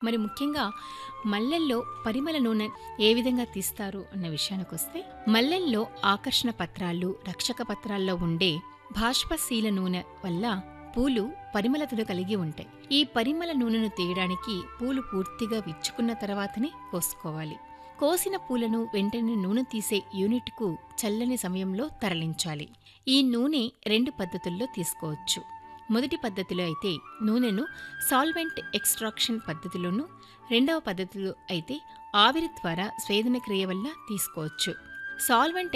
మరి ముఖ్యంగా మల్లెల్లో పరిమళ నూనె ఏ విధంగా తీస్తారు అన్న విషయానికి వస్తే మల్లెల్లో ఆకర్షణ పత్రాలు రక్షక పత్రాల్లో ఉండే బాష్పశీల నూనె వల్ల పూలు పరిమళతను కలిగి ఉంటాయి ఈ పరిమళ నూనెను తీయడానికి పూలు పూర్తిగా విచ్చుకున్న తర్వాతనే కోసుకోవాలి కోసిన పూలను వెంటనే నూనె తీసే యూనిట్కు చల్లని సమయంలో తరలించాలి ఈ నూనె రెండు పద్ధతుల్లో తీసుకోవచ్చు మొదటి పద్ధతిలో అయితే నూనెను సాల్వెంట్ ఎక్స్ట్రాక్షన్ పద్ధతిలోను రెండవ పద్ధతిలో అయితే ఆవిరి ద్వారా స్వేదన క్రియ వల్ల తీసుకోవచ్చు సాల్వెంట్